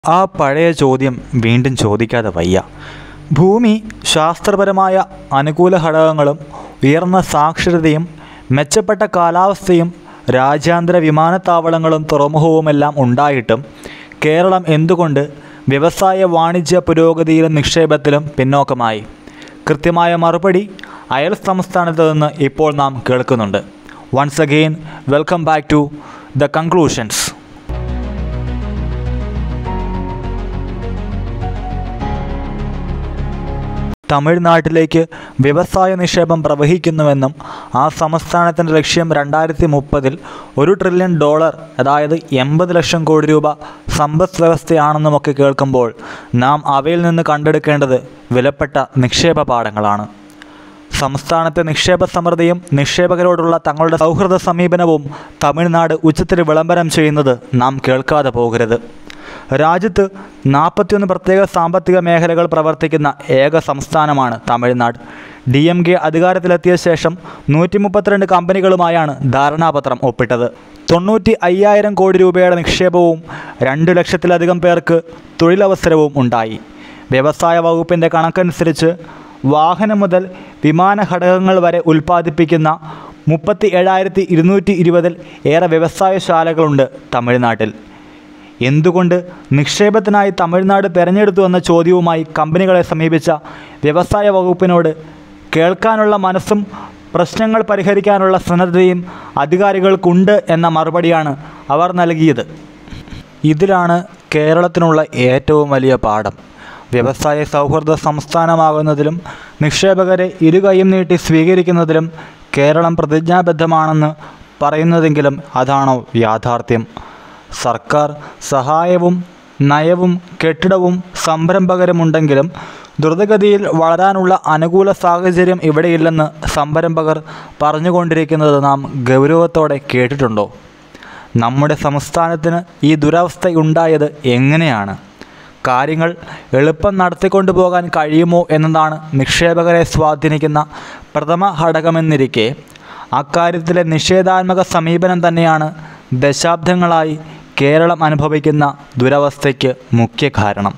ആ പഴയ ചോദ്യം വീണ്ടും ചോദിക്കാതെ വയ്യ ഭൂമി ശാസ്ത്രപരമായ അനുകൂല ഘടകങ്ങളും ഉയർന്ന സാക്ഷരതയും മെച്ചപ്പെട്ട കാലാവസ്ഥയും രാജ്യാന്തര വിമാനത്താവളങ്ങളും തുറമുഖവുമെല്ലാം ഉണ്ടായിട്ടും കേരളം എന്തുകൊണ്ട് വ്യവസായ വാണിജ്യ പുരോഗതിയിലും നിക്ഷേപത്തിലും പിന്നോക്കമായി കൃത്യമായ മറുപടി അയൽ സംസ്ഥാനത്ത് നിന്ന് ഇപ്പോൾ നാം കേൾക്കുന്നുണ്ട് once again welcome back to the conclusions തമിഴ്നാട്ടിലേക്ക് വ്യവസായ നിക്ഷേപം പ്രവഹിക്കുന്നുവെന്നും ആ സംസ്ഥാനത്തിൻ്റെ ലക്ഷ്യം രണ്ടായിരത്തി മുപ്പതിൽ ഒരു ട്രില്യൺ ഡോളർ അതായത് എൺപത് ലക്ഷം കോടി രൂപ സമ്പദ് വ്യവസ്ഥയാണെന്നുമൊക്കെ കേൾക്കുമ്പോൾ നാം അവയിൽ നിന്ന് കണ്ടെടുക്കേണ്ടത് വിലപ്പെട്ട നിക്ഷേപ പാഠങ്ങളാണ് സംസ്ഥാനത്തെ നിക്ഷേപ സമൃദ്ധിയും നിക്ഷേപകരോടുള്ള തങ്ങളുടെ സൗഹൃദ സമീപനവും തമിഴ്നാട് ഉച്ചത്തിൽ വിളംബരം ചെയ്യുന്നത് നാം കേൾക്കാതെ പോകരുത് രാജ്യത്ത് നാൽപ്പത്തിയൊന്ന് പ്രത്യേക സാമ്പത്തിക മേഖലകൾ പ്രവർത്തിക്കുന്ന ഏക സംസ്ഥാനമാണ് തമിഴ്നാട് ഡി എം കെ അധികാരത്തിലെത്തിയ ശേഷം നൂറ്റി മുപ്പത്തിരണ്ട് കമ്പനികളുമായാണ് ധാരണാപത്രം ഒപ്പിട്ടത് തൊണ്ണൂറ്റി അയ്യായിരം കോടി രൂപയുടെ നിക്ഷേപവും രണ്ട് ലക്ഷത്തിലധികം പേർക്ക് തൊഴിലവസരവും ഉണ്ടായി വ്യവസായ വകുപ്പിൻ്റെ കണക്കനുസരിച്ച് വാഹനം മുതൽ വിമാന ഘടകങ്ങൾ വരെ ഉൽപ്പാദിപ്പിക്കുന്ന മുപ്പത്തി ഏഴായിരത്തി ഇരുന്നൂറ്റി ഇരുപതിൽ ഏറെ വ്യവസായശാലകളുണ്ട് തമിഴ്നാട്ടിൽ എന്തുകൊണ്ട് നിക്ഷേപത്തിനായി തമിഴ്നാട് തിരഞ്ഞെടുത്തു എന്ന ചോദ്യവുമായി കമ്പനികളെ സമീപിച്ച വ്യവസായ വകുപ്പിനോട് കേൾക്കാനുള്ള മനസ്സും പ്രശ്നങ്ങൾ പരിഹരിക്കാനുള്ള സന്നദ്ധതയും അധികാരികൾക്കുണ്ട് എന്ന മറുപടിയാണ് അവർ നൽകിയത് ഇതിലാണ് കേരളത്തിനുള്ള ഏറ്റവും വലിയ പാഠം വ്യവസായ സൗഹൃദ സംസ്ഥാനമാകുന്നതിലും നിക്ഷേപകരെ ഇരുകൈയും നീട്ടി സ്വീകരിക്കുന്നതിലും കേരളം പ്രതിജ്ഞാബദ്ധമാണെന്ന് പറയുന്നതെങ്കിലും അതാണോ യാഥാർത്ഥ്യം സർക്കാർ സഹായവും നയവും കെട്ടിടവും സംരംഭകരുമുണ്ടെങ്കിലും ദ്രുതഗതിയിൽ വളരാനുള്ള അനുകൂല സാഹചര്യം ഇവിടെയില്ലെന്ന് സംരംഭകർ പറഞ്ഞുകൊണ്ടിരിക്കുന്നത് നാം ഗൗരവത്തോടെ കേട്ടിട്ടുണ്ടോ നമ്മുടെ സംസ്ഥാനത്തിന് ഈ ദുരവസ്ഥയുണ്ടായത് എങ്ങനെയാണ് കാര്യങ്ങൾ എളുപ്പം നടത്തിക്കൊണ്ടു പോകാൻ കഴിയുമോ എന്നതാണ് നിക്ഷേപകരെ സ്വാധീനിക്കുന്ന പ്രഥമ ഘടകമെന്നിരിക്കെ അക്കാര്യത്തിലെ നിഷേധാത്മക സമീപനം തന്നെയാണ് ദശാബ്ദങ്ങളായി കേരളം അനുഭവിക്കുന്ന ദുരവസ്ഥയ്ക്ക് മുഖ്യ കാരണം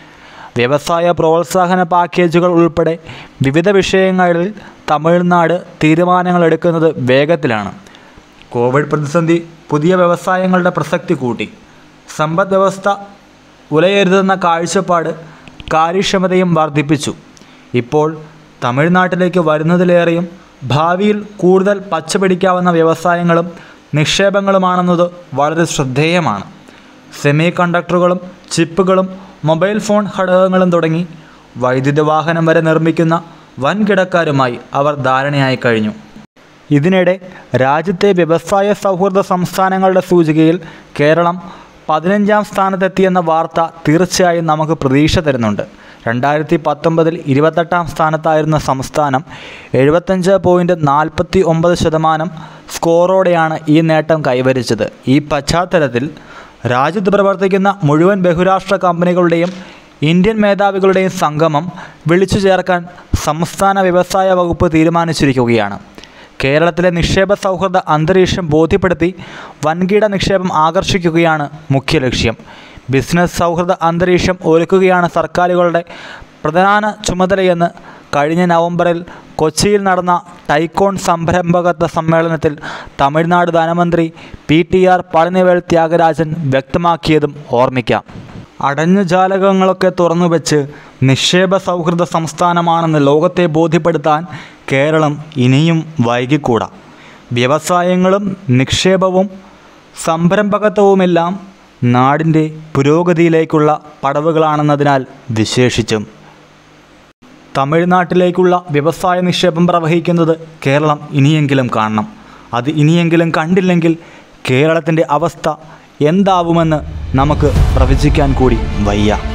വ്യവസായ പ്രോത്സാഹന പാക്കേജുകൾ ഉൾപ്പെടെ വിവിധ വിഷയങ്ങളിൽ തമിഴ്നാട് തീരുമാനങ്ങൾ എടുക്കുന്നത് വേഗത്തിലാണ് കോവിഡ് പ്രതിസന്ധി പുതിയ വ്യവസായങ്ങളുടെ പ്രസക്തി കൂട്ടി സമ്പദ് വ്യവസ്ഥ ഉലയരുതെന്ന കാഴ്ചപ്പാട് കാര്യക്ഷമതയും വർദ്ധിപ്പിച്ചു ഇപ്പോൾ തമിഴ്നാട്ടിലേക്ക് വരുന്നതിലേറെയും ഭാവിയിൽ കൂടുതൽ പച്ചപിടിക്കാവുന്ന വ്യവസായങ്ങളും നിക്ഷേപങ്ങളുമാണെന്നത് വളരെ ശ്രദ്ധേയമാണ് സെമി കണ്ടക്ടറുകളും ചിപ്പുകളും മൊബൈൽ ഫോൺ ഘടകങ്ങളും തുടങ്ങി വൈദ്യുത വാഹനം വരെ നിർമ്മിക്കുന്ന വൻകിടക്കാരുമായി അവർ ധാരണയായി കഴിഞ്ഞു ഇതിനിടെ രാജ്യത്തെ വ്യവസായ സൗഹൃദ സംസ്ഥാനങ്ങളുടെ സൂചികയിൽ കേരളം പതിനഞ്ചാം സ്ഥാനത്തെത്തിയെന്ന വാർത്ത തീർച്ചയായും നമുക്ക് പ്രതീക്ഷ തരുന്നുണ്ട് രണ്ടായിരത്തി പത്തൊമ്പതിൽ ഇരുപത്തെട്ടാം സ്ഥാനത്തായിരുന്ന സംസ്ഥാനം എഴുപത്തഞ്ച് പോയിൻറ്റ് നാൽപ്പത്തി ഒമ്പത് ശതമാനം സ്കോറോടെയാണ് ഈ നേട്ടം കൈവരിച്ചത് ഈ പശ്ചാത്തലത്തിൽ രാജ്യത്ത് പ്രവർത്തിക്കുന്ന മുഴുവൻ ബഹുരാഷ്ട്ര കമ്പനികളുടെയും ഇന്ത്യൻ മേധാവികളുടെയും സംഗമം വിളിച്ചു ചേർക്കാൻ സംസ്ഥാന വ്യവസായ വകുപ്പ് തീരുമാനിച്ചിരിക്കുകയാണ് കേരളത്തിലെ നിക്ഷേപ സൗഹൃദ അന്തരീക്ഷം ബോധ്യപ്പെടുത്തി വൻകിട നിക്ഷേപം ആകർഷിക്കുകയാണ് മുഖ്യ ലക്ഷ്യം ബിസിനസ് സൗഹൃദ അന്തരീക്ഷം ഒരുക്കുകയാണ് സർക്കാരുകളുടെ പ്രധാന ചുമതലയെന്ന് കഴിഞ്ഞ നവംബറിൽ കൊച്ചിയിൽ നടന്ന ടൈക്കോൺ സംരംഭകത്വ സമ്മേളനത്തിൽ തമിഴ്നാട് ധനമന്ത്രി P T R Palanivel Thiagarajan വ്യക്തമാക്കിയതും ഓർമ്മിക്കാം അടഞ്ഞ ജാലകങ്ങളൊക്കെ തുറന്നുവെച്ച് നിക്ഷേപ സൗഹൃദ സംസ്ഥാനമാണെന്ന് ലോകത്തെ ബോധ്യപ്പെടുത്താൻ കേരളം ഇനിയും വൈകിക്കൂടാ വ്യവസായങ്ങളും നിക്ഷേപവും സംരംഭകത്വവുമെല്ലാം നാടിൻ്റെ പുരോഗതിയിലേക്കുള്ള പടവുകളാണെന്നതിനാൽ വിശേഷിച്ചും തമിഴ്നാട്ടിലേക്കുള്ള വ്യവസായ നിക്ഷേപം പ്രവഹിക്കുന്നത് കേരളം ഇനിയെങ്കിലും കാണണം അത് ഇനിയെങ്കിലും കണ്ടില്ലെങ്കിൽ കേരളത്തിൻ്റെ അവസ്ഥ എന്താവുമെന്ന് നമുക്ക് പ്രവചിക്കാൻ കൂടി വയ്യ